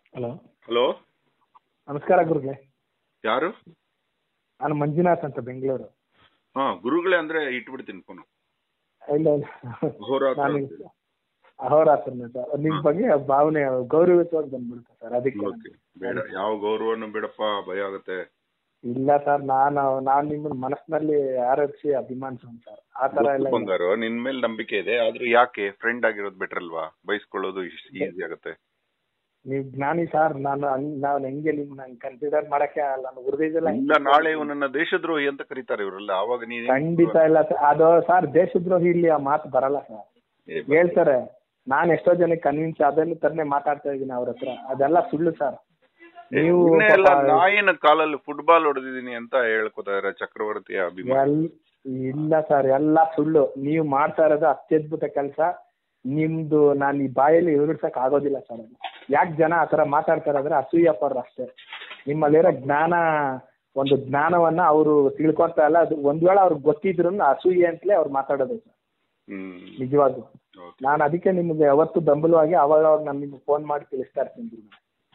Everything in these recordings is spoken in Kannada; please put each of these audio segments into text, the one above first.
ಹಲೋ ಹಲೋ ನಮಸ್ಕಾರ ಗುರುಗಳೇ ಯಾರು ನಾನು ಮಂಜುನಾಥ್ ಅಂತ ಬೆಂಗಳೂರು ಹಾ ಗುರುಗಳೇ ಅಂದ್ರೆ ಇಟ್ಬಿಡ್ತೀನಿ ಫೋನು ಇಲ್ಲ ಇಲ್ಲ ಅಹೋರಾತ್ರ ನಾನು ಅಂತೀರಿ. ಅಹೋರಾತ್ರ ನಿಮ್ ಬಗ್ಗೆ ಭಾವನೆ ಗೌರವಿತವಾಗಿ ಬಂದ್ಬಿಡುತ್ತೆ ಸರ್ ಅದಕ್ಕೆ ಓಕೆ ಬೇಡ ಯಾವ ಗೌರವನು ಬೇಡಪ್ಪ ಭಯ ಆಗುತ್ತೆ ಇಲ್ಲ ಸರ್ ನಾನು ನಾನು ನಿಮ್ಮ ಮನಸ್ಸಿನಲ್ಲಿ ಆರೋಪಿಸಿ ಅಭಿಮಾನಿಸೋನ್ ಸರ್ ಆ ತರ ಎಲ್ಲ ಗೊತ್ತು ಇಲ್ಲ. ಬಂಗಾರು ನಿನ್ ಮೇಲೆ ನಂಬಿಕೆ ಇದೆ ಆದ್ರೆ ಯಾಕೆ ಫ್ರೆಂಡ್ ಆಗಿರೋದು ಬೆಟರ್ ಅಲ್ವಾ ಬಯಸ್ಕೊಳ್ಳೋದು ಈಸಿ ಆಗುತ್ತೆ ನೀವ್ ಜ್ಞಾನಿ ಸರ್ ನಾನು ಹಂಗ್- ನಾನು ಹೆಂಗೆ ನಿಮ್ನ ಕನ್ಸಿಡರ್ ಮಾಡಕ್ಕೆ ಆಗಲ್ಲ ನಾನು ಹೃದಯದಲ್ಲ ಇಲ್ಲ ನಾಳೆ ಇವನನ್ನ ದೇಶದ್ರೋಹಿ ಅಂತ ಕರೀತಾರೆ ಇವರೆಲ್ಲ ಅವಾಗ ನೀನ್ ಖಂಡಿತ ಇಲ್ಲ ಸರ್ ಅದು ಸರ್ ದೇಶದ್ರೋಹಿ ಇಲ್ಲಿ ಆ ಮಾತು ಬರಲ್ಲ ಸರ್ ಏ, ಹೇಳ್ತಾರೆ ನಾನ್ ಎಷ್ಟೋ ಜನಕ್ಕೆ ಕನ್ವಿನ್ಸ್ ಅದನ್ನು ತರನೇ ಮಾತಾಡ್ತಾ ಇದೀನಿ ಅವ್ರ ಹತ್ರ ಅದೆಲ್ಲ ಸುಳ್ಳು ಸರ್ ನೀವು ಇನ್ನೇ ಎಲ್ಲ ಪಾಪ ನಾಯಿನ ಕಾಲಲ್ಲಿ ಫುಟ್ಬಾಲ್ ಹೊಡೆದಿದ್ದೀನಿ ಅಂತ ಹೇಳ್ಕೊತಾರೆ ಚಕ್ರವರ್ತಿಯ ಅಭಿಮಾನಿ ಎಲ್ ಇಲ್ಲ ಸರ್ ಎಲ್ಲ ಸುಳ್ಳು ನೀವು ಮಾಡ್ತಾ ಇರೋದು ಅತ್ಯದ್ಭುತ ಕೆಲಸ ನಿಮ್ದು ನಾನು ಈ ಬಾಯಲ್ಲಿ ವಿವರಿಸಕ್ ಆಗೋದಿಲ್ಲ ಸರ್ ಯಾಕೆ ಜನ ಆ ಥರ ಮಾತಾಡ್ತಾರೆ ಅಂದ್ರೆ ಅಸೂಯ ಪರ ಅಷ್ಟೇ ನಿಮ್ಮಲ್ಲಿರೋ ಜ್ಞಾನ ಒಂದು ಜ್ಞಾನವನ್ನ ಅವರು ತಿಳ್ಕೊತಾ ಇಲ್ಲ ಅದು ಒಂದ್ ವೇಳೆ ಅವ್ರಿಗೆ ಗೊತ್ತಿದ್ರು ಅಸೂಯೆ ಅಂತಲೇ ಅವ್ರು ಮಾತಾಡೋದು ಸರ್ ಹ್ಮ್ ನಿಜವಾಗ್ಲು Okay. ನಾನು ಅದಕ್ಕೆ ನಿಮ್ಗೆ ಯಾವತ್ತು ಬೆಂಬಲವಾಗಿ ಅವಾಗ ಅವಾಗ ನಾನು ನಿಮ್ಗೆ ಫೋನ್ ಮಾಡಿ ತಿಳಿಸ್ತಾ ಇರ್ತೀನಿ ಗುರುಗಳೇ.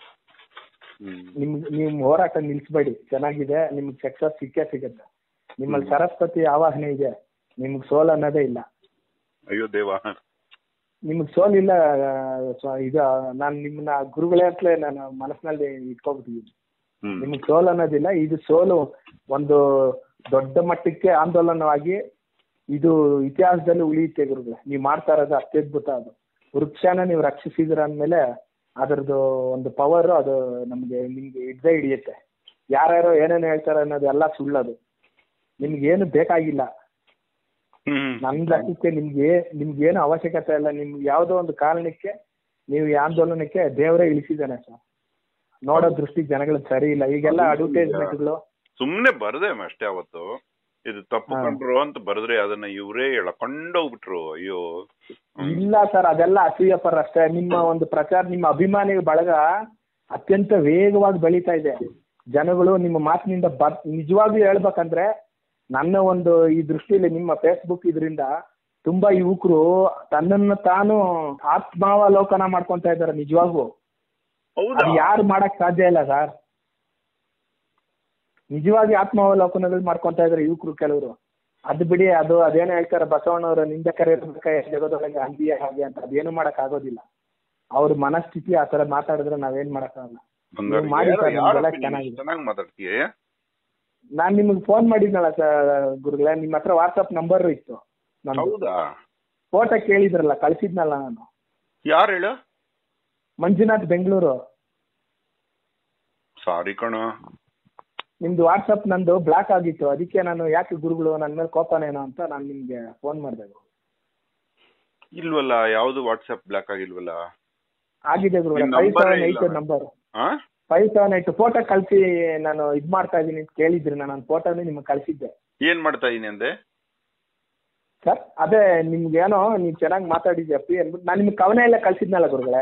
ಹ್ಮ್ ನಿಮ್ಗೆ ನೀವು ಹೋರಾಟ ನಿಲ್ಸ್ಬೇಡಿ ಚೆನ್ನಾಗಿದೆ ನಿಮ್ಗೆ ಸಕ್ಸಸ್ ಸಿಕ್ಕೇ ಸಿಗುತ್ತೆ ನಿಮ್ಮಲ್ಲಿ ಸರಸ್ವತಿ ಆವಾಹನೆ ಇದೆ ನಿಮ್ಗೆ ಸೋಲ್ ಅನ್ನೋದೇ ಇಲ್ಲ ಅಯ್ಯೋ ದೇವ ನಿಮ್ಗೆ ಸೋಲ್ ಇಲ್ಲ ಆ, ಸ್ವ- ಇದು ನಾನು ನಿಮ್ಮನ್ನ ಗುರುಗಳೇ ಅಂತಲೇ ನಾನು ಮನಸ್ಸಿನಲ್ಲಿ ಇಟ್ಕೊಬಿಟ್ಟಿದ್ದೀನಿ ಹ್ಮ್ ನಿಮ್ಗೆ ಸೋಲ್ ಅನ್ನೋದಿಲ್ಲ ಇದು ಸೋಲು ಒಂದು ದೊಡ್ಡ ಮಟ್ಟಕ್ಕೆ ಆಂದೋಲನವಾಗಿ ಇದು ಇತಿಹಾಸದಲ್ಲಿ ಉಳಿಯುತ್ತೆ ಗುರುಗಳೇ ನೀವು ಮಾಡ್ತಾ ಇರೋದು ಅತ್ಯದ್ಭುತ ಅದು ವೃಕ್ಷನ ನೀವು ರಕ್ಷಿಸಿದ್ರ ಅಂದಮೇಲೆ ಅದರದ್ದು ಒಂದು ಪವರ್ ಅದು ನಮಗೆ ನಿಮ್ಗೆ ಹಿಡ್ದೇ ಹಿಡಿಯುತ್ತೆ ಯಾರ್ಯಾರೋ ಏನೇನು ಹೇಳ್ತಾರೆ ಅನ್ನೋದು ಎಲ್ಲ ಸುಳ್ಳದು ನಿಮ್ಗೆ ಏನು ಬೇಕಾಗಿಲ್ಲ ಹ್ಮ್ ನನ್ನ ಲೆಕ್ಕಕ್ಕೆ ನಿಮ್ಗೆ ನಿಮ್ಗೆ ಏನು ಅವಶ್ಯಕತೆ ಇಲ್ಲ ನಿಮ್ಗೆ ಯಾವುದೋ ಒಂದು ಕಾರಣಕ್ಕೆ ನೀವು ಈ ಆಂದೋಲನಕ್ಕೆ ದೇವರೇ ಇಳಿಸಿದ್ದಾನೆ ಸರ್ ನೋಡೋ ದೃಷ್ಟಿ ಜನಗಳು ಸರಿ ಇಲ್ಲ ಈಗೆಲ್ಲ ಅದು ಅಡ್ವರ್ಟೈಸ್ಮೆಂಟ್ಗಳು ಸುಮ್ನೆ ಬರ್ದೆ ಅಷ್ಟೇ ಅವತ್ತು ಇದು ತಪ್ಪು ಹಾ. ಕಂಡ್ರು ಅಂತ ಬರೆದ್ರೆ ಅದನ್ನ ಇವರೇ ಎಳ್ಕೊಂಡೋಗ್ಬಿಟ್ರು ಅಯ್ಯೋ ಹ್ಮ್. ಇಲ್ಲ ಸರ್ ಅದೆಲ್ಲ ಅಸೂಯ ಪರ ಅಷ್ಟೇ ನಿಮ್ಮ ಒಂದು ಪ್ರಚಾರ ನಿಮ್ಮ ಅಭಿಮಾನಿ ಬಳಗ ಅತ್ಯಂತ ವೇಗವಾಗಿ ಬೆಳೀತಾ ಇದೆ ಜನಗಳು ನಿಮ್ಮ ಮಾತಿನಿಂದ ಬರ್ ನಿಜವಾಗ್ಲೂ ಹೇಳ್ಬೇಕಂದ್ರೆ ನನ್ನ ಒಂದು ಈ ದೃಷ್ಟಿಯಲ್ಲಿ ನಿಮ್ಮ ಫೇಸ್ಬುಕ್ ಇದರಿಂದ ತುಂಬಾ ಯುವಕರು ತನ್ನನ್ನ ತಾನು ಆತ್ಮಾವಲೋಕನ ಮಾಡ್ಕೊಂತ ಇದ್ದಾರೆ ನಿಜವಾಗ್ಲೂ ಹೌದಾ ಅದು ಯಾರು ಮಾಡಕ್ ಸಾಧ್ಯ ಇಲ್ಲ ಸರ್ ನಿಜವಾಗಿ ಆತ್ಮಾವಲೋಕನಗಳು ಮಾಡ್ಕೊಂತ ಇದಾರೆ ಯುವಕರು ಕೆಲವರು ಅದು ಬಿಡಿ ಅದು ಅದೇನೋ ಹೇಳ್ತಾರೆ ಬಸವಣ್ಣವರು ನಿಂದ ಕರೆಯಬೇಕ ಜಗದೊಳಗೆ ಅಂದಿಯ ಹಾಗೆ ಅಂತ ಅದೇನು ಮಾಡಕ್ ಆಗೋದಿಲ್ಲ ಅವ್ರ ಮನಸ್ಥಿತಿ ಆ ತರ ಮಾತಾಡಿದ್ರೆ ನಾವೇನ್ ಮಾಡಕ್ಕಾಗಲ್ಲ ಬಂಗಾರ ನೀವು ಮಾಡಿ ಯಾರು- ಸರ್, ಯಾರು ನಿಮ್ಗೆಲ್ಲ opinion? ಚೆನ್ನಾಗಿದೆ. ಚೆನ್ನಾಗ್ ಮಾತಾಡ್ತೀಯ ನಾನ್ ನಿಮ್ಗೆ ಫೋನ್ ಮಾಡಿದ್ನಲ್ಲ ಸರ್ ಗುರುಗಳೇ ನಿಮ್ಮ ಹತ್ರ ವಾಟ್ಸಪ್ ನಂಬರ್ ಇತ್ತು ನಂದು ಹೌದಾ ಫೋಟೋ ಕೇಳಿದ್ರಲ್ಲ ಕಳ್ಸಿದ್ನಲ್ಲ ನಾನು ಯಾರು ಹೇಳು ಮಂಜುನಾಥ್ ಬೆಂಗಳೂರು ಸಾರಿ ಕಣ ನಿಮ್ದು ವಾಟ್ಸಪ್ ನಂದು ಬ್ಲಾಕ್ ಆಗಿತ್ತು ಅದಕ್ಕೆ ನಾನು ಯಾಕೆ ಗುರುಗಳು ನನ್ನ ಮೇಲೆ ಕೋಪನೇನೋ ಅಂತ ನಾನು ನಿಮ್ಗೆ ಫೋನ್ ಮಾಡಿದೆ ಇಲ್ವಲ್ಲ ಯಾವ್ದು ವಾಟ್ಸ್ಆಪ್ ಬ್ಲಾಕ್ ಆಗಿಲ್ವಲ್ಲ ಆಗಿದೆ ಗುರುಗಳೇ ನಿಮ್ ಫೈವ್ number ಸೆವೆನ್ ಏ ಏಯ್ಟ್ ಇಲ್ಲ. ನಂಬರ್ ಹಾ ಫೈವ್ ಸೆವೆನ್ ಏಯ್ಟ್ ಫೋಟೋ ಕಳಿಸಿ ನಾನು ಇದ್ ಮಾಡ್ತಾ ಇದ್ದೀನಿ ಅಂತ ಕೇಳಿದ್ರಿ ನಾನು ಫೋಟೋನೇ ನಿಮ್ಗೆ ಕಳಿಸಿದ್ದೆ ಏನ್ ಮಾಡ್ತಾ ಇದೀನಿ ಅಂದೆ ಸರ್ ಅದೇ ನಿಮ್ಗೆ ಏನೋ ನೀವು ಚೆನ್ನಾಗಿ ಮಾತಾಡಿದ್ಯಪ್ಪಿ ಅಂದ್ಬಿಟ್ಟು ನಾನು ನಿಮ್ಗೆ ಕವನ ಎಲ್ಲ ಕಳ್ಸಿದ್ನಲ್ಲ ಗುರುಗಳೇ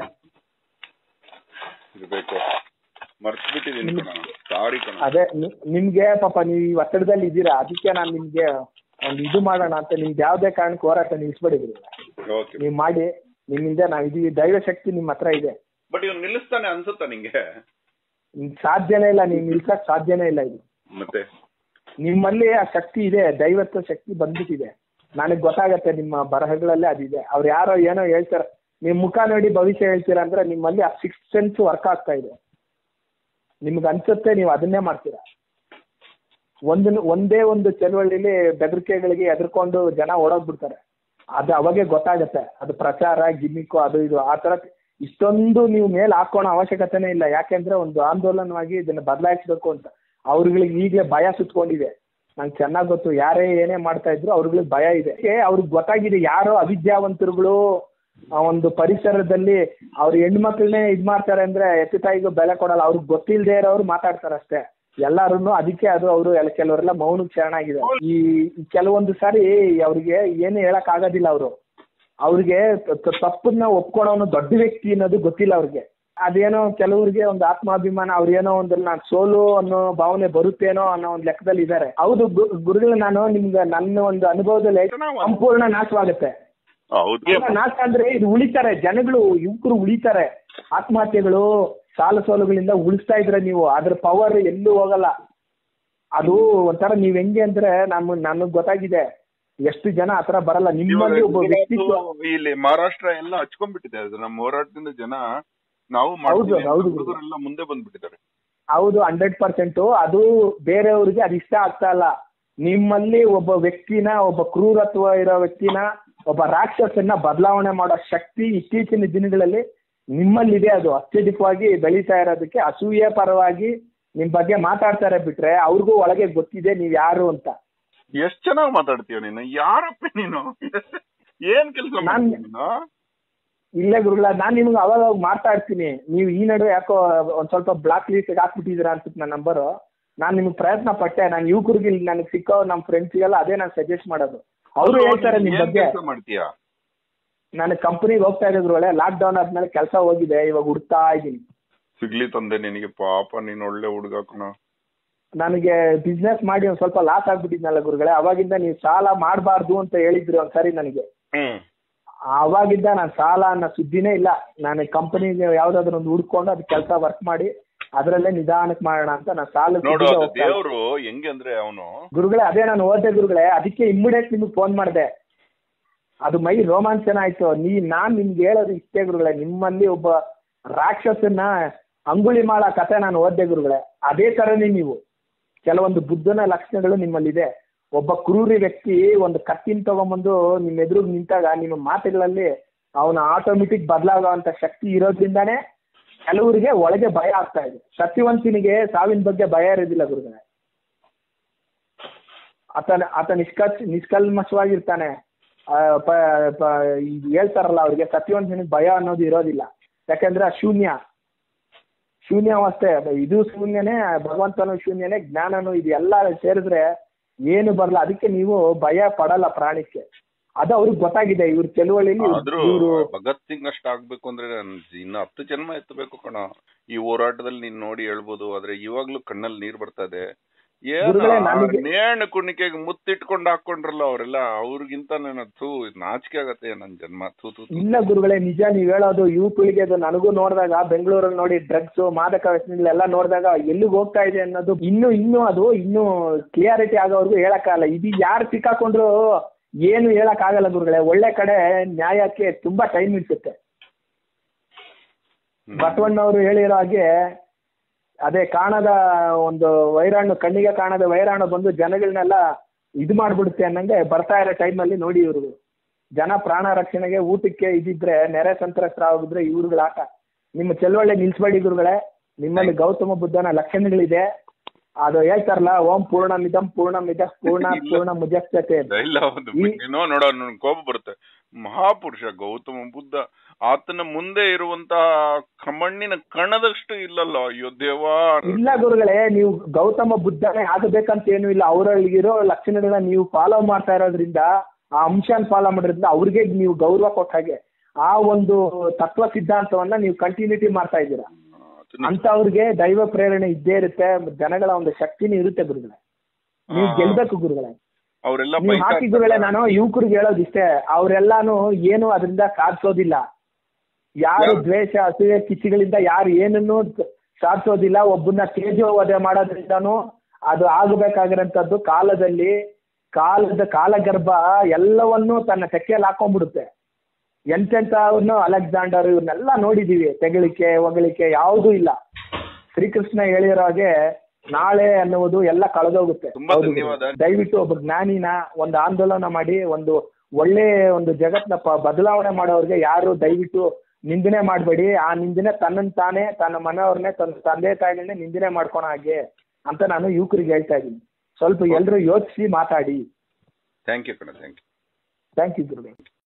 ಇರ್ಬೇಕು ಮರ್ತ್ಬಿಟ್ಟಿದೀನಿ ನಿಮ್- ಕಣ ಸಾರಿ ಕಣ ಅದೇ ನಿ- ನಿಮ್ಗೆ ಪಾಪ ನೀವು ಈ ಒತ್ತಡದಲ್ಲಿ ಇದ್ದೀರಾ ಅದಕ್ಕೆ ನಾನು ನಿಮ್ಗೆ ಒಂದು ಇದು ಮಾಡೋಣ ಅಂತ ನಿಮ್ಗೆ ಯಾವುದೇ ಕಾರಣಕ್ಕೆ ಹೋರಾಟ ನಿಲ್ಲಿಸ್ಬೇಡಿ ಗುರುಗಳೇ ಓಕೆ ನೀವು ಮಾಡಿ ನಿಮ್ಮಿಂದ ನಾವು ಇದೀವಿ ದೈವ ಶಕ್ತಿ ನಿಮ್ಮ ಹತ್ರ ಇದೆ ಬಟ್ ಇವ್ನು ನಿಲ್ಲಿಸ್ತಾನೆ ಅನ್ಸುತ್ತಾ ನಿಂಗೆ ನಿಮ್ಗೆ ಸಾಧ್ಯನೇ ಇಲ್ಲ ನೀವು ನಿಲ್ಸಕ್ ಸಾಧ್ಯನೇ ಇಲ್ಲ ಇದು ಮತ್ತೆ ನಿಮ್ಮಲ್ಲಿ ಆ ಶಕ್ತಿ ಇದೆ ದೈವತ್ವ ಶಕ್ತಿ ಬಂದ್ಬಿಟ್ಟಿದೆ ನನಗೆ ಗೊತ್ತಾಗತ್ತೆ ನಿಮ್ಮ ಬರಹಗಳಲ್ಲೇ ಅದಿದೆ ಅವ್ರು ಯಾರೋ ಏನೋ ಹೇಳ್ತಾರೆ ನಿಮ್ ಮುಖ ನೋಡಿ ಭವಿಷ್ಯ ಹೇಳ್ತೀರಾ ಅಂದ್ರೆ ನಿಮ್ಮಲ್ಲಿ ಆ ಸಿಕ್ಸ್ ಸೆನ್ಸ್ ವರ್ಕ್ ಆಗ್ತಾ ಇದೆ ನಿಮ್ಗೆ ಅನ್ಸುತ್ತೆ ನೀವು ಅದನ್ನೇ ಮಾಡ್ತೀರಾ ಒಂದು ಒಂದೇ ಒಂದು ಚಳವಳಿಲಿ ಬೆದರಿಕೆಗಳಿಗೆ ಎದುರ್ಕೊಂಡು ಜನ ಓಡೋಗ್ಬಿಡ್ತಾರೆ ಅದು ಅವಾಗೆ ಗೊತ್ತಾಗತ್ತೆ ಅದು ಪ್ರಚಾರ ಗಿಮಿಕ್ಕು ಅದು ಇದು ಆ ತರ ಇಷ್ಟೊಂದು ನೀವು ಮೇಲೆ ಹಾಕೋಣ ಅವಶ್ಯಕತೆನೇ ಇಲ್ಲ ಯಾಕೆಂದ್ರೆ ಒಂದು ಆಂದೋಲನವಾಗಿ ಇದನ್ನ ಬದಲಾಯಿಸಬೇಕು ಅಂತ ಅವ್ರುಗಳಿಗೆ ಈಗಲೇ ಭಯ ಸುತ್ಕೊಂಡಿದೆ ನಂಗೆ ಚೆನ್ನಾಗಿ ಗೊತ್ತು ಯಾರೇ ಏನೇ ಮಾಡ್ತಾ ಇದ್ರು ಅವ್ರುಗಳಿಗೆ ಭಯ ಇದೆ ಏ, ಅವ್ರಿಗೆ ಗೊತ್ತಾಗಿದೆ ಯಾರೋ ಅವಿದ್ಯಾವಂತರುಗಳು ಆ ಒಂದು ಪರಿಸರದಲ್ಲಿ ಅವ್ರ ಹೆಣ್ಮಕ್ಳನ್ನೇ ಇದ್ ಮಾಡ್ತಾರೆ ಅಂದ್ರೆ ಎತ್ತು ತಾಯಿಗೂ ಬೆಲೆ ಕೊಡಲ್ಲ ಅವ್ರಿಗೆ ಗೊತ್ತಿಲ್ಲದೆ ಇರೋರು ಮಾತಾಡ್ತಾರೆ ಅಷ್ಟೇ ಎಲ್ಲಾರು ಅದಕ್ಕೆ ಅದು ಅವರು ಎಲ್ಲ ಕೆಲವರೆಲ್ಲ ಮೌನಕ್ಕೆ ಶರಣಾಗಿದೆ ಈ ಈ ಕೆಲವೊಂದು ಸಾರಿ ಅವ್ರಿಗೆ ಏನು ಹೇಳಕ್ ಆಗೋದಿಲ್ಲ ಅವರು ಅವ್ರಿಗೆ ತ- ತ- ತಪ್ಪನ್ನ ಒಪ್ಕೊಳೋನು ದೊಡ್ಡ ವ್ಯಕ್ತಿ ಅನ್ನೋದು ಗೊತ್ತಿಲ್ಲ ಅವ್ರಿಗೆ ಅದೇನೋ ಕೆಲವರಿಗೆ ಒಂದು ಆತ್ಮಾಭಿಮಾನ ಅವ್ರೇನೋ ಒಂದು ನಾನ್ ಸೋಲು ಅನ್ನೋ ಭಾವನೆ ಬರುತ್ತೇನೋ ಅನ್ನೋ ಒಂದು ಲೆಕ್ಕದಲ್ಲಿ ಇದ್ದಾರೆ ಹೌದು ಗು- ಗುರುಗಳು ನಾನು ನಿಮ್ಗೆ ನನ್ನ ಒಂದು ಅನುಭವದಲ್ಲಿ ಸಂಪೂರ್ಣ ನಾಶವಾಗುತ್ತೆ ಹೌದು ಅಲ್ಲ, ನಾಶ ಅಂದ್ರೆ ಇದು ಉಳಿತಾರೆ ಜನಗಳು ಯುವಕರು ಉಳಿತಾರೆ ಆತ್ಮಹತ್ಯೆಗಳು ಸಾಲ ಸೋಲುಗಳಿಂದ ಉಳಿಸ್ತಾ ಇದ್ರೆ ನೀವು ಅದ್ರ ಪವರ್ ಎಲ್ಲೂ ಹೋಗಲ್ಲ ಅದು ಒಂಥರ ನೀವ್ ಹೆಂಗೆ ಅಂದ್ರೆ ನಮ್ ನನಗ್ ಗೊತ್ತಾಗಿದೆ ಎಷ್ಟು ಜನ ಆತರ ಬರಲ್ಲ ನಿಮ್ಮಲ್ಲಿ ಒಬ್ಬ ವ್ಯಕ್ತಿತ್ವ ಗುಜರಾತು, ಇಲ್ಲಿ ಮಹಾರಾಷ್ಟ್ರ ಎಲ್ಲ ಹಚ್ಕೊಂಡ್ಬಿಟ್ಟಿದೆ ಅದು ನಮ್ಮ ಹೋರಾಟದಿಂದ ಜನ ನಾವು ಹೌದು, ಮಾಡ್ತೀವಿ ಅಂತ ಹೌದು. ಹುಡುಗರೆಲ್ಲ ಮುಂದೆ ಬಂದ್ಬಿಟ್ಟಿದ್ದಾರೆ ಹೌದು ಹಂಡ್ರೆಡ್ ಪರ್ಸೆಂಟ್ ಅದು ಬೇರೆಯವ್ರಿಗೆ ಅದು ಇಷ್ಟ ಆಗ್ತಾ ಇಲ್ಲ ನಿಮ್ಮಲ್ಲಿ ಒಬ್ಬ ವ್ಯಕ್ತಿನ ಒಬ್ಬ ಕ್ರೂರತ್ವ ಇರೋ ವ್ಯಕ್ತಿನ ಒಬ್ಬ ರಾಕ್ಷಸನ್ನ ಬದಲಾವಣೆ ಮಾಡೋ ಶಕ್ತಿ ಇತ್ತೀಚಿನ ದಿನಗಳಲ್ಲಿ ನಿಮ್ಮಲ್ಲಿದೆ ಅದು ಅತ್ಯಧಿಕವಾಗಿ ಬೆಳೀತಾ ಇರೋದಕ್ಕೆ ಅಸೂಯೆ ಪರವಾಗಿ ನಿಮ್ ಬಗ್ಗೆ ಮಾತಾಡ್ತಾರೆ ಬಿಟ್ರೆ ಅವ್ರಿಗೂ ಒಳಗೆ ಗೊತ್ತಿದೆ ನೀವ್ ಯಾರು ಅಂತ ಎಷ್ಟ್ ಚೆನ್ನಾಗಿ ಮಾತಾಡ್ತೀಯ ನೀನು ಯಾರಪ್ಪ ನೀನು ಏನ್ ಕೆಲಸ ನಾನ್- ಮಾಡ್ತೀಯ ನೀನು ಇಲ್ಲೇ ಗುರುಗಳ ನಾನ್ ನಿಮ್ಗೆ ಅವಾಗ ಅವಾಗ ಮಾಡ್ತಾ ಇರ್ತೀನಿ ನೀವು ಈ ನಡುವೆ ಯಾಕೋ ಒಂದ್ ಸ್ವಲ್ಪ ಬ್ಲಾಕ್ ಲಿಸ್ಟ್ ಹಾಕ್ಬಿಟ್ಟಿದ್ದೀರಾ ಅನ್ಸುತ್ತೆ ನನ್ನ ನಂಬರು ನಾನು ನಿಮ್ಗೆ ಪ್ರಯತ್ನ ಪಟ್ಟೆ ನಾನು ಯುವಕರಿಗೆ ನನಗೆ ಸಿಕ್ಕೋ ನಮ್ಮ ಫ್ರೆಂಡ್ಸಿಗೆಲ್ಲ ಅದೇ ನಾನು ಸಜೆಸ್ಟ್ ಮಾಡೋದು ಅವರು ಹೇಳ್ತಾರೆ ನಿಮ್ ಏನ್ ಬಗ್ಗೆ ಕೆಲಸ ಮಾಡ್ತೀಯಾ ನಾನು ಕಂಪನಿಗೆ ಹೋಗ್ತಾ ಇರೋದ್ರ ಒಳ್ಳೆ ಲಾಕ್ ಡೌನ್ ಆದ್ಮೇಲೆ ಕೆಲಸ ಹೋಗಿದೆ ಇವಾಗ ಹುಡ್ತಾ ಇದ್ದೀನಿ ಸಿಗ್ಲಿ ತಂದೆ ನಿನಗೆ ಪಾಪ ನೀನ್ ಒಳ್ಳೆ ಹುಡುಗ ಕಣ ನನಗೆ ಬಿಸ್ನೆಸ್ ಮಾಡಿ ಒಂದ್ ಸ್ವಲ್ಪ ಲಾಸ್ ಆಗ್ಬಿಟ್ಟಿದ್ನಲ್ಲ ಗುರುಗಳೇ ಅವಾಗಿಂದ ನೀವು ಸಾಲ ಮಾಡಬಾರ್ದು ಅಂತ ಹೇಳಿದ್ರಿ ಒಂದ್ಸರಿ ನನಗೆ ಹ್ಮ್ ಅವಾಗಿಂದ ನಾನು ಸಾಲ ಅನ್ನೋ ಸುದ್ದಿನೇ ಇಲ್ಲ ನಾನು ಕಂಪನಿಗೆ ಯಾವ್ದಾದ್ರು ಒಂದು ಹುಡ್ಕೊಂಡು ಅದ್ ಕೆಲಸ ವರ್ಕ್ ಮಾಡಿ ಅದರಲ್ಲೇ ನಿಧಾನಕ್ಕೆ ಮಾಡೋಣ ಅಂತ ನಾನು ಸಾಲ ನೋಡು ಅದು ದೇವ್ರು ಹೆಂಗೆ ಅಂದ್ರೆ ಅವನು ಗುರುಗಳೇ ಅದೇ ನಾನು ಓದ್ದೆ ಗುರುಗಳೇ ಅದಕ್ಕೆ ಇಮ್ಮಿಡಿಯೇಟ್ ನಿಮ್ಗೆ ಫೋನ್ ಮಾಡಿದೆ ಅದು ಮೈ ರೋಮಾಂಚನ ಆಯ್ತು ನೀ ನಾನ್ ನಿಮ್ಗೆ ಹೇಳೋದು ಇಷ್ಟೇ ಗುರುಗಳೇ ನಿಮ್ಮಲ್ಲಿ ಒಬ್ಬ ರಾಕ್ಷಸನ್ನ ಅಂಗುಳಿಮಾಳ ಕಥೆ ನಾನು ಓದ್ದೆ ಗುರುಗಳೇ ಅದೇ ತರನೇ ನೀವು ಕೆಲವೊಂದು ಬುದ್ಧನ ಲಕ್ಷಣಗಳು ನಿಮ್ಮಲ್ಲಿದೆ ಒಬ್ಬ ಕ್ರೂರಿ ವ್ಯಕ್ತಿ ಒಂದು ಕತ್ತಿನ ತಗೊಂಬಂದು ನಿಮ್ಮ ಎದುರಿಗೆ ನಿಂತಾಗ ನಿಮ್ಮ ಮಾತುಗಳಲ್ಲಿ ಅವನ ಆಟೋಮೆಟಿಕ್ ಬದಲಾಗುವಂತ ಶಕ್ತಿ ಇರೋದ್ರಿಂದಾನೇ ಕೆಲವರಿಗೆ ಒಳಗೆ ಭಯ ಆಗ್ತಾ ಇದೆ ಸತ್ಯವಂತನಿಗೆ ಸಾವಿನ ಬಗ್ಗೆ ಭಯ ಇರೋದಿಲ್ಲ ಗುರುಗಳೇ ಆತನ ಆತ ನಿಷ್ಕಲ್ ನಿಷ್ಕಲ್ಮಶವಾಗಿರ್ತಾನೆ ಆ, ಪ- ಪ- ಇದು ಹೇಳ್ತಾರಲ್ಲ ಅವ್ರಿಗೆ ಸತ್ಯವಂತನಿಗೆ ಭಯ ಅನ್ನೋದು ಇರೋದಿಲ್ಲ ಯಾಕಂದ್ರೆ ಆ ಶೂನ್ಯ ಶೂನ್ಯಾವಸ್ಥೆ ಇದು ಶೂನ್ಯನೇ ಭಗವಂತನು ಶೂನ್ಯನೇ ಜ್ಞಾನನು ಇದು ಎಲ್ಲ ಸೇರಿದ್ರೆ ಏನು ಬರಲ್ಲ ಅದಕ್ಕೆ ನೀವು ಭಯ ಪಡಲ್ಲ ಪ್ರಾಣಿಕ್ಕೆ ಅದು ಅವ್ರಿಗೆ ಗೊತ್ತಾಗಿದೆ ಇವ್ರ ಚಳುವಳಿಲಿ ಆದ್ರೂ ಇವರು ಭಗತ್ ಸಿಂಗ್ ಅಷ್ಟ ಆಗ್ಬೇಕು ಅಂದ್ರೆ ನಾನ್ ಇನ್ನು ಹತ್ತು ಜನ್ಮ ಎತ್ತಬೇಕು ಕಣ ಈ ಹೋರಾಟದಲ್ಲಿ ನೀನ್ ನೋಡಿ ಹೇಳ್ಬೋದು ಆದ್ರೆ ಇವಾಗ್ಲೂ ಕಣ್ಣಲ್ಲಿ ನೀರ್ ಬರ್ತಾ ಇದೆ ಗುರುಗಳೇ, ನನಗೆ- ನೇಣು ಕುಣಿಕೆಗೆ ಮುತ್ತಿಟ್ಕೊಂಡು ಹಾಕೊಂಡ್ರಲ್ಲ ಅವರೆಲ್ಲ ಅವ್ರಿಗಿಂತ ನನ್ನ ಥೂ ನಾಚಿಕೆ ಆಗತ್ತೆ ನನ್ ಜನ್ಮ ಥೂ ಥೂ ಥೂ. ಇಲ್ಲ ಗುರುಗಳೇ ನಿಜ ನೀವ್ ಹೇಳೋದು ಯುವ ಪೀಳಿಗೆದು ನನಗೂ ನೋಡಿದಾಗ ಬೆಂಗಳೂರಲ್ಲಿ ನೋಡಿ ಡ್ರಗ್ಸ್ ಮಾದಕ ವ್ಯಸನಗಳೆಲ್ಲ ನೋಡಿದಾಗ ಎಲ್ಲಿಗೆ ಹೋಗ್ತಾ ಇದೆ ಅನ್ನೋದು ಇನ್ನು ಇನ್ನು ಅದು ಇನ್ನು ಕ್ಲಿಯಾರಿಟಿ ಆಗೋವರೆಗೂ ಹೇಳಕ್ಕಾಗಲ್ಲ ಇದು ಯಾರು ಸಿಕ್ಕಾಕೊಂಡ್ರು ಏನು ಹೇಳಕ್ ಆಗಲ್ಲ ಗುರುಗಳೇ ಒಳ್ಳೆ ಕಡೆ ನ್ಯಾಯಕ್ಕೆ ತುಂಬಾ ಟೈಮ್ ಇಡ್ಸುತ್ತೆ ಹ್ಮ್. ಬಸವಣ್ಣವರು ಹೇಳಿರೋ ಹಾಗೆ ಅದೇ ಕಾಣದ ಒಂದು ವೈರಾಣು ಕಣ್ಣಿಗೆ ಕಾಣದ ವೈರಾಣು ಬಂದು ಜನಗಳನ್ನೆಲ್ಲ ಇದು ಮಾಡ್ಬಿಡುತ್ತೆ ಅನ್ನಂಗೆ ಬರ್ತಾ ಇರೋ ಟೈಮಲ್ಲಿ ನೋಡಿ ಇವರು ಜನ ಪ್ರಾಣ ರಕ್ಷಣೆಗೆ ಊಟಕ್ಕೆ ಇದಿದ್ರೆ ನೆರೆ ಸಂತ್ರಸ್ತರಾಗಿದ್ರೆ ಇವ್ರುಗಳ ಆಟ ನಿಮ್ಮ ಚಳವಳಿ ನಿಲ್ಸ್ಬೇಡಿ ಗುರುಗಳೇ ನಿಮ್ಮಲ್ಲಿ ಗೌತಮ ಬುದ್ಧನ ಲಕ್ಷಣಗಳಿದೆ ಅದು ಹೇಳ್ತಾರಲ್ಲ ಓಂ ಪೂರ್ಣಮಿದಂ ಪೂರ್ಣಮಿದ ಪೂರ್ಣ ಇಲ್ಲ. ಪೂರ್ಣ ಮುಜಸ್ಸತೆ ಅಂತ. ಇಲ್ಲ ಒಂದು ಈ- ಏನೋ ನೋಡ ನನ್ ಕೋಪ ಬರುತ್ತೆ ಮಹಾಪುರುಷ ಗೌತಮ ಬುದ್ಧ ಆತನ ಮುಂದೆ ಇರುವಂತಹ ಕಮಣ್ಣಿನ ಕಣದಷ್ಟು ಇಲ್ಲಲ್ಲ ಅಯ್ಯೋ ದೇವಾ ಇಲ್ಲ ಗುರುಗಳೇ ನೀವು ಗೌತಮ ಬುದ್ಧನೇ ಆಗಬೇಕಂತ ಏನು ಇಲ್ಲ ಅವರಲ್ಲಿರೋ ಲಕ್ಷಣಗಳನ್ನ ನೀವು ಫಾಲೋ ಮಾಡ್ತಾ ಇರೋದ್ರಿಂದ ಆ ಅಂಶನ ಫಾಲೋ ಮಾಡೋದ್ರಿಂದ ಅವ್ರಿಗೆ ನೀವು ಗೌರವ ಕೊಟ್ಟ ಹಾಗೆ ಆ ಒಂದು ತತ್ವ ಸಿದ್ಧಾಂತವನ್ನ ನೀವು ಕಂಟಿನ್ಯೂಟಿ ಮಾಡ್ತಾ ಇದ್ದೀರಾ ಅದನ್ನ- ಅಂತ ಅವ್ರಿಗೆ ದೈವ ಪ್ರೇರಣೆ ಇದ್ದೇ ಇರುತ್ತೆ ಜನಗಳ ಒಂದು ಶಕ್ತಿನೂ ಇರುತ್ತೆ ಗುರುಗಳೇ ನೀವು ಆ, ಗೆಲ್ಬೇಕು ಗುರುಗಳೇ ಅವ್ರೆಲ್ಲ ನೀವು ಬೈತಾ ಹಾಕಿ ಗುರುಗಳೇ ನಾನು ಯುವಕರಿಗೆ ಹೇಳೋದಿಷ್ಟೇ ಅವರೆಲ್ಲಾನು ಏನು ಅದರಿಂದ ಸಾಧಿಸೋದಿಲ್ಲ ಯಾರು ಯಾರು? ದ್ವೇಷ ಅಸೂಯೆ ಕಿಚ್ಚಿಗಳಿಂದ ಯಾರು ಏನನ್ನು ಸಾಧಿಸೋದಿಲ್ಲ ಒಬ್ಬನ್ನ ತೇಜೋವಧೆ ಮಾಡೋದ್ರಿಂದನೂ ಅದು ಆಗಬೇಕಾಗಿರೋಂಥದ್ದು ಕಾಲದಲ್ಲಿ ಕಾಲದ ಕಾಲಗರ್ಭ ಎಲ್ಲವನ್ನೂ ತನ್ನ ತೆಕ್ಕೆಯಲ್ಲಿ ಹಾಕೊಂಡ್ಬಿಡುತ್ತೆ ಎಂತೆಂಥವ್ರನ್ನು ಅಲೆಕ್ಸಾಂಡರ್ ಇವ್ರನ್ನೆಲ್ಲ ನೋಡಿದೀವಿ ತೆಗಳಿಕೆ ಹೊಗಳಿಕೆ ಯಾವುದೂ ಇಲ್ಲ ಶ್ರೀಕೃಷ್ಣ ಹೇಳಿರೋ ಹಾಗೆ ನಾಳೆ ಅನ್ನುವುದು ಎಲ್ಲ ಕಳೆದೋಗುತ್ತೆ ತುಂಬಾ ಹೌದು ಧನ್ಯವಾದ. ಗುರು. ದಯವಿಟ್ಟು ಒಬ್ಬ ಜ್ಞಾನಿನ ಒಂದು ಆಂದೋಲನ ಮಾಡಿ ಒಂದು ಒಳ್ಳೆ ಒಂದು ಜಗತ್ನ ಪ- ಬದಲಾವಣೆ ಮಾಡೋರ್ಗೆ ಯಾರು ದಯವಿಟ್ಟು ನಿಂದನೆ ಮಾಡಬೇಡಿ ಆ ನಿಂದನೆ ತನ್ನನ್ ತಾನೇ ತನ್ನ ಮನೆಯವ್ರನ್ನೇ ತನ್ನ ತಂದೆ ತಾಯಿಗಳನ್ನೇ ನಿಂದನೆ ಮಾಡ್ಕೊಳೋ ಹಾಗೆ ಅಂತ ನಾನು ಯುವಕರಿಗೆ ಹೇಳ್ತಾ ಇದ್ದೀನಿ ಸ್ವಲ್ಪ ಎಲ್ಲರೂ ಯೋಚಿಸಿ ಮಾತಾಡಿ ಥ್ಯಾಂಕ್ ಯು ಕಣ ಥ್ಯಾಂಕ್ ಯು ಥ್ಯಾಂಕ್ ಯು ಗುರುಗಳೇ